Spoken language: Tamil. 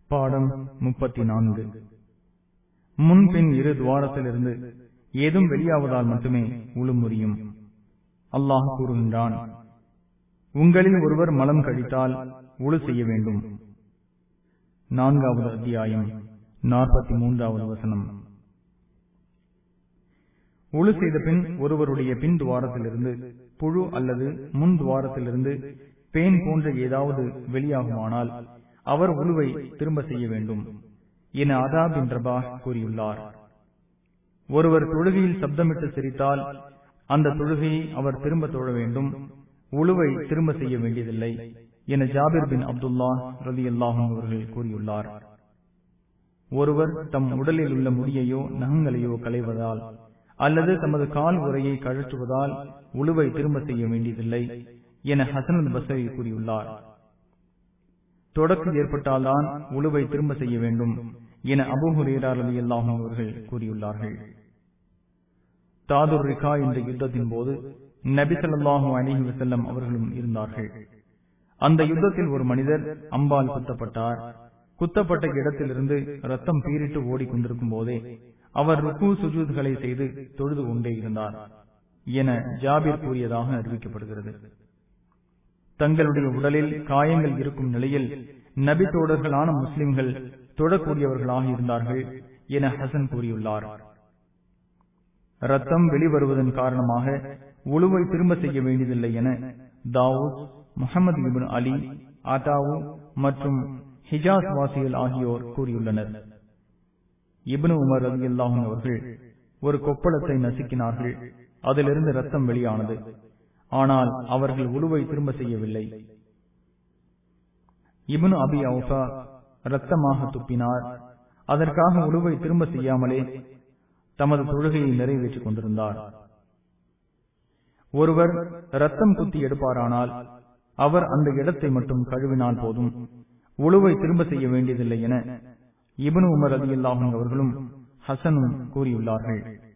பாடம் முப்பத்தி நான்கு முன்பின் இரு துவாரத்திலிருந்து ஏதும் வெளியாவதால் மட்டுமே உழு முறியும் அல்லாஹ் கூறுகின்றான் உங்களில் ஒருவர் மலம் கழித்தால் உழு செய்ய வேண்டும் நான்காவது அத்தியாயம் நாற்பத்தி மூன்றாவது வசனம் உழு செய்த பின் ஒருவருடைய பின் துவாரத்திலிருந்து புழு அல்லது முன் துவாரத்திலிருந்து பேன் போன்ற ஏதாவது வெளியாகுமானால் அவர் உழுவை திரும்ப செய்ய வேண்டும் என அதாப் பின் ரபா கூறியுள்ளார் ஒருவர் தொழுகையில் சப்தமிட்டு சிரித்தால் அந்த தொழுகையை அவர் திரும்ப தொழ வேண்டும் உழுவை திரும்ப செய்ய வேண்டியதில்லை என ஜாபிர் பின் அப்துல்லா ரதி அல்லாஹும் அவர்கள் கூறியுள்ளார் ஒருவர் தம் உடலில் உள்ள முடியையோ நகங்களையோ களைவதால் அல்லது தமது கால் உரையை கழற்றுவதால் உழுவை திரும்ப செய்ய வேண்டியதில்லை என ஹசனத் பசரி கூறியுள்ளார் தொடக்கு ஏற்பட்டால்தான் உழுவை திரும்ப செய்ய வேண்டும் என அபுஹுரேரார் அலி அல்லாஹும் அவர்கள் கூறியுள்ளார்கள் தாதுர் ரிகா என்ற யுத்தத்தின் போது நபிசல்லாஹூ அலிஹி வசல்லம் அவர்களும் இருந்தார்கள் அந்த யுத்தத்தில் ஒரு மனிதர் அம்பால் குத்தப்பட்டார் குத்தப்பட்ட இடத்திலிருந்து ரத்தம் பீரிட்டு ஓடிக்கொண்டிருக்கும் போதே அவர் ருக்கு சுஜூத்களை செய்து தொழுது கொண்டே இருந்தார் என ஜாபிர் கூறியதாக அறிவிக்கப்படுகிறது தங்களுடைய உடலில் காயங்கள் இருக்கும் நிலையில் நபி தோழர்களான முஸ்லிம்கள் தொடக்கூடியவர்களாக இருந்தார்கள் என ஹசன் கூறியுள்ளார் ரத்தம் வெளிவருவதன் காரணமாக உழுவை திரும்ப செய்ய வேண்டியதில்லை என தாவூத் முகமது இபின் அலி ஆட்டாவு மற்றும் ஹிஜாஸ் வாசிகள் ஆகியோர் கூறியுள்ளனர் இப்னு உமர் ரவி அல்லாஹும் அவர்கள் ஒரு கொப்பளத்தை நசுக்கினார்கள் அதிலிருந்து ரத்தம் வெளியானது ஆனால் அவர்கள் உழுவை திரும்ப செய்யவில்லை இபனு அபி அவுசா ரத்தமாக துப்பினார் அதற்காக உழுவை திரும்ப செய்யாமலே தமது தொழுகையை நிறைவேற்றிக் கொண்டிருந்தார் ஒருவர் ரத்தம் குத்தி எடுப்பாரானால் அவர் அந்த இடத்தை மட்டும் கழுவினால் போதும் உழுவை திரும்ப செய்ய வேண்டியதில்லை என இபனு உமர் அலி அல்லாஹும் அவர்களும் ஹசனும் கூறியுள்ளார்கள்